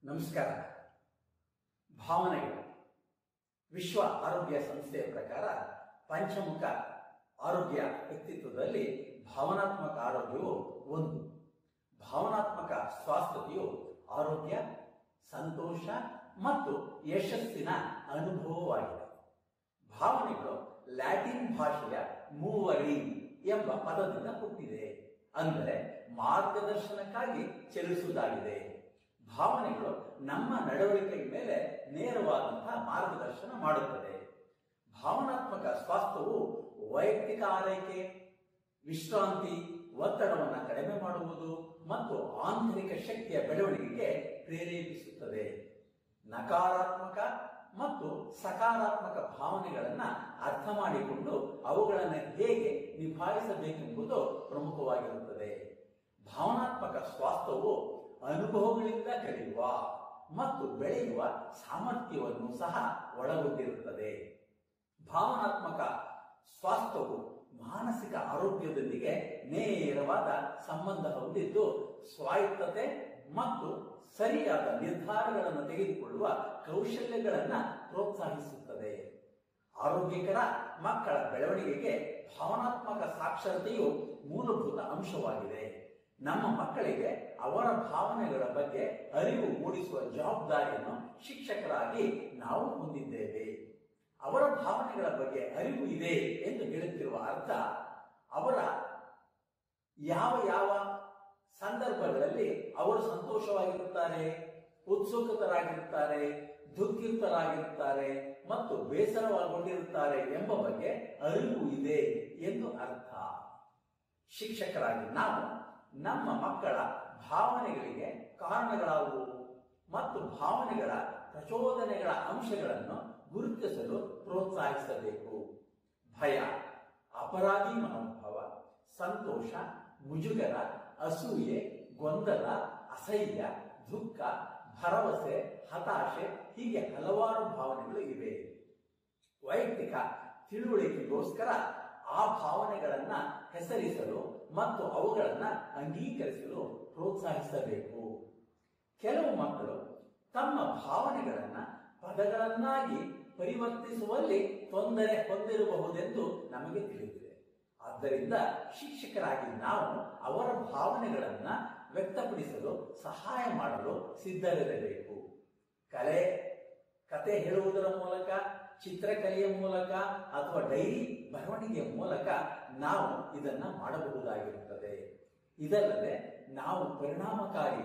ನಮಸ್ಕಾರ ಭಾವನೆಗಳು ವಿಶ್ವ ಆರೋಗ್ಯ ಸಂಸ್ಥೆಯ ಪ್ರಕಾರ ಪಂಚಮುಖ ಆರೋಗ್ಯ ವ್ಯಕ್ತಿತ್ವದಲ್ಲಿ ಭಾವನಾತ್ಮಕ ಆರೋಗ್ಯವು ಒಂದು ಭಾವನಾತ್ಮಕ ಸ್ವಾಸ್ಥ್ಯತೆಯು ಆರೋಗ್ಯ ಸಂತೋಷ ಮತ್ತು ಯಶಸ್ಸಿನ ಅನುಭವವಾಗಿದೆ ಭಾವನೆಗಳು ಲ್ಯಾಟಿನ್ ಭಾಷೆಯ ಮೂವರಿ ಎಂಬ ಪದದಿಂದ ಹುಟ್ಟಿದೆ ಅಂದರೆ ಮಾರ್ಗದರ್ಶನಕ್ಕಾಗಿ ಚಲಿಸುವುದಾಗಿದೆ ಭಾವನೆಗಳು ನಮ್ಮ ನಡವಳಿಕೆಯ ಮೇಲೆ ನೇರವಾದಂತಹ ಮಾರ್ಗದರ್ಶನ ಮಾಡುತ್ತದೆ ಭಾವನಾತ್ಮಕ ಸ್ವಾಸ್ಥ್ಯವು ವೈಯಕ್ತಿಕ ಆರೈಕೆ ವಿಶ್ರಾಂತಿ ಒತ್ತಡವನ್ನು ಕಡಿಮೆ ಮಾಡುವುದು ಮತ್ತು ಆಂತರಿಕ ಶಕ್ತಿಯ ಬೆಳವಣಿಗೆಗೆ ಪ್ರೇರೇಪಿಸುತ್ತದೆ ನಕಾರಾತ್ಮಕ ಮತ್ತು ಸಕಾರಾತ್ಮಕ ಭಾವನೆಗಳನ್ನ ಅರ್ಥ ಮಾಡಿಕೊಂಡು ಅವುಗಳನ್ನು ಹೇಗೆ ನಿಭಾಯಿಸಬೇಕೆಂಬುದು ಪ್ರಮುಖವಾಗಿರುತ್ತದೆ ಭಾವನಾತ್ಮಕ ಸ್ವಾಸ್ಥ್ಯವು ಅನುಭವಗಳಿಂದ ಕಲಿಯುವ ಮತ್ತು ಬೆಳೆಯುವ ಸಾಮರ್ಥ್ಯವನ್ನು ಸಹ ಒಳಗೊಂಡಿರುತ್ತದೆ ಭಾವನಾತ್ಮಕ ಸ್ವಾಸ್ಥ್ಯವು ಮಾನಸಿಕ ಆರೋಗ್ಯದೊಂದಿಗೆ ನೇರವಾದ ಸಂಬಂಧ ಹೊಂದಿದ್ದು ಸ್ವಾಯತ್ತತೆ ಮತ್ತು ಸರಿಯಾದ ನಿರ್ಧಾರಗಳನ್ನು ತೆಗೆದುಕೊಳ್ಳುವ ಕೌಶಲ್ಯಗಳನ್ನು ಪ್ರೋತ್ಸಾಹಿಸುತ್ತದೆ ಆರೋಗ್ಯಕರ ಮಕ್ಕಳ ಬೆಳವಣಿಗೆಗೆ ಭಾವನಾತ್ಮಕ ಸಾಕ್ಷರತೆಯು ಮೂಲಭೂತ ಅಂಶವಾಗಿದೆ ನಮ್ಮ ಮಕ್ಕಳಿಗೆ ಅವರ ಭಾವನೆಗಳ ಬಗ್ಗೆ ಅರಿವು ಮೂಡಿಸುವ ಜವಾಬ್ದಾರಿಯನ್ನು ಶಿಕ್ಷಕರಾಗಿ ನಾವು ಹೊಂದಿದ್ದೇವೆ ಅವರ ಭಾವನೆಗಳ ಬಗ್ಗೆ ಅರಿವು ಇದೆ ಎಂದು ಹೇಳುತ್ತಿರುವ ಅರ್ಥ ಅವರ ಯಾವ ಯಾವ ಸಂದರ್ಭಗಳಲ್ಲಿ ಅವರು ಸಂತೋಷವಾಗಿರುತ್ತಾರೆ ಉತ್ಸುಕತರಾಗಿರುತ್ತಾರೆ ದುಃಖಿತರಾಗಿರುತ್ತಾರೆ ಮತ್ತು ಬೇಸರವಾಗಿರುತ್ತಾರೆ ಎಂಬ ಬಗ್ಗೆ ಅರಿವು ಇದೆ ಎಂದು ಅರ್ಥ ಶಿಕ್ಷಕರಾಗಿ ನಾವು ನಮ್ಮ ಮಕ್ಕಳ ಭಾವನೆಗಳಿಗೆ ಕಾರಣಗಳಾವುವು ಮತ್ತು ಭಾವನೆಗಳ ಪ್ರಚೋದನೆಗಳ ಅಂಶಗಳನ್ನು ಗುರುತಿಸಲು ಪ್ರೋತ್ಸಾಹಿಸಬೇಕು ಭಯ ಅಪರಾಧಿ ಮನೋಭಾವ ಸಂತೋಷ ಮುಜುಗರ ಅಸೂಯೆ ಗೊಂದಲ ಅಸಹ್ಯ ದುಃಖ ಭರವಸೆ ಹತಾಶೆ ಹೀಗೆ ಹಲವಾರು ಭಾವನೆಗಳು ಇವೆ ವೈಯಕ್ತಿಕ ತಿಳುವಳಿಕೆಗೋಸ್ಕರ ಆ ಭಾವನೆಗಳನ್ನ ಹೆಸರಿಸಲು ಮತ್ತು ಅವುಗಳನ್ನ ಅಂಗೀಕರಿಸಲು ಪ್ರೋತ್ಸಾಹಿಸಬೇಕು ಕೆಲವು ಮಕ್ಕಳು ತಮ್ಮ ಭಾವನೆಗಳನ್ನ ಪದಗಳನ್ನಾಗಿ ಪರಿವರ್ತಿಸುವಲ್ಲಿ ತೊಂದರೆ ಹೊಂದಿರಬಹುದೆಂದು ನಮಗೆ ತಿಳಿದಿದೆ ಆದ್ದರಿಂದ ಶಿಕ್ಷಕರಾಗಿ ನಾವು ಅವರ ಭಾವನೆಗಳನ್ನ ವ್ಯಕ್ತಪಡಿಸಲು ಸಹಾಯ ಮಾಡಲು ಸಿದ್ಧರಿರಬೇಕು ಕಲೆ ಕತೆ ಹೇಳುವುದರ ಮೂಲಕ ಚಿತ್ರಕಲೆಯ ಮೂಲಕ ಅಥವಾ ಡೈರಿ ಬರವಣಿಗೆಯ ಮೂಲಕ ನಾವು ಇದನ್ನ ಮಾಡಬಹುದಾಗಿರುತ್ತದೆ ಇದಲ್ಲದೆ ನಾವು ಪರಿಣಾಮಕಾರಿ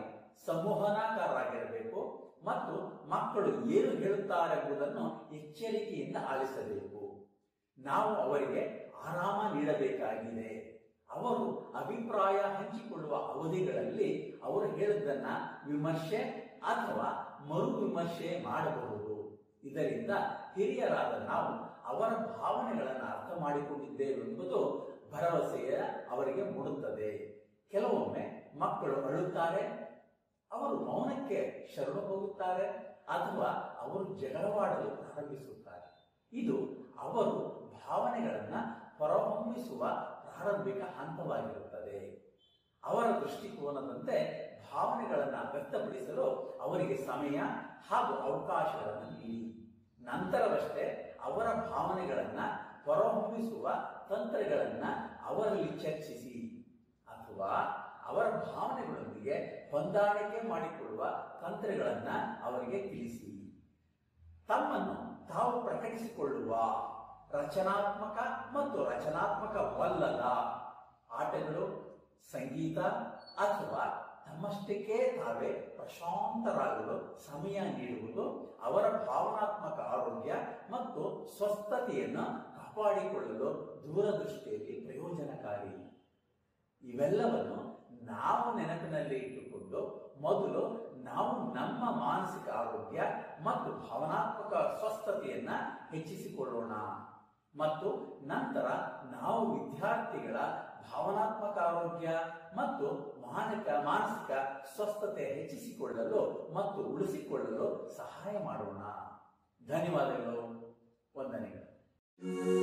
ಸಂವಹನಕಾರರಾಗಿರಬೇಕು ಮತ್ತು ಮಕ್ಕಳು ಏನು ಹೇಳುತ್ತಾರೆ ಎಂಬುದನ್ನು ಎಚ್ಚರಿಕೆಯಿಂದ ಆಲಿಸಬೇಕು ನಾವು ಅವರಿಗೆ ಆರಾಮ ನೀಡಬೇಕಾಗಿದೆ ಅವರು ಅಭಿಪ್ರಾಯ ಹಂಚಿಕೊಳ್ಳುವ ಅವಧಿಗಳಲ್ಲಿ ಅವರು ಹೇಳಿದ್ದನ್ನ ವಿಮರ್ಶೆ ಅಥವಾ ಮರು ವಿಮರ್ಶೆ ಮಾಡಬಹುದು ಇದರಿಂದ ಹಿರಿಯರಾದ ನಾವು ಅವರ ಭಾವನೆಗಳನ್ನು ಅರ್ಥ ಮಾಡಿಕೊಂಡಿದ್ದೇವೆ ಎಂಬುದು ಭರವಸೆಯ ಅವರಿಗೆ ಮೂಡುತ್ತದೆ ಕೆಲವೊಮ್ಮೆ ಮಕ್ಕಳು ಅಳುತ್ತಾರೆ ಅವರು ಮೌನಕ್ಕೆ ಶರಣು ಹೋಗುತ್ತಾರೆ ಅಥವಾ ಅವರು ಜಗಳವಾಡಲು ಪ್ರಾರಂಭಿಸುತ್ತಾರೆ ಇದು ಅವರು ಭಾವನೆಗಳನ್ನ ಹೊರಹೊಮ್ಮಿಸುವ ಪ್ರಾರಂಭಿಕ ಹಂತವಾಗಿರುತ್ತದೆ ಅವರ ದೃಷ್ಟಿಕೋನದಂತೆ ಭಾವನೆಗಳನ್ನ ವ್ಯಕ್ತಪಡಿಸಲು ಅವರಿಗೆ ಸಮಯ ಹಾಗೂ ಅವಕಾಶಗಳನ್ನು ನೀಡಿ ನಂತರವಷ್ಟೇ ಅವರ ಭಾವನೆಗಳನ್ನ ಹೊರಹೊಮ್ಮಿಸುವ ತಂತ್ರಗಳನ್ನ ಅವರಲ್ಲಿ ಚರ್ಚಿಸಿ ಅಥವಾ ಅವರ ಭಾವನೆಗಳೊಂದಿಗೆ ಹೊಂದಾಣಿಕೆ ಮಾಡಿಕೊಳ್ಳುವ ತಂತ್ರಗಳನ್ನ ಅವರಿಗೆ ತಿಳಿಸಿ ತಮ್ಮನ್ನು ತಾವು ಪ್ರಕಟಿಸಿಕೊಳ್ಳುವ ರಚನಾತ್ಮಕ ಮತ್ತು ರಚನಾತ್ಮಕವಲ್ಲದ ಆಟಗಳು ಸಂಗೀತ ಅಥವಾ ತಮ್ಮಷ್ಟಕ್ಕೆ ತಾವೇ ಪ್ರಶಾಂತರಾಗಲು ಸಮಯ ನೀಡುವುದು ಅವರ ಭಾವನಾತ್ಮಕ ಆರೋಗ್ಯ ಮತ್ತು ಸ್ವಸ್ಥತೆಯನ್ನು ಕಾಪಾಡಿಕೊಳ್ಳಲು ದೂರದೃಷ್ಟಿಯಲ್ಲಿ ಪ್ರಯೋಜನಕಾರಿ ಇವೆಲ್ಲವನ್ನು ನಾವು ನೆನಪಿನಲ್ಲಿ ಇಟ್ಟುಕೊಂಡು ಮೊದಲು ನಾವು ನಮ್ಮ ಮಾನಸಿಕ ಆರೋಗ್ಯ ಮತ್ತು ಭಾವನಾತ್ಮಕ ಸ್ವಸ್ಥತೆಯನ್ನ ಹೆಚ್ಚಿಸಿಕೊಳ್ಳೋಣ ಮತ್ತು ನಂತರ ನಾವು ವಿದ್ಯಾರ್ಥಿಗಳ ಭಾವನಾತ್ಮಕ ಆರೋಗ್ಯ ಮತ್ತು ಮಾನಕ ಮಾನಸಿಕ ಸ್ವಸ್ಥತೆ ಹೆಚ್ಚಿಸಿಕೊಳ್ಳಲು ಮತ್ತು ಉಳಿಸಿಕೊಳ್ಳಲು ಸಹಾಯ ಮಾಡೋಣ ಧನ್ಯವಾದಗಳು ವಂದನೆಗಳು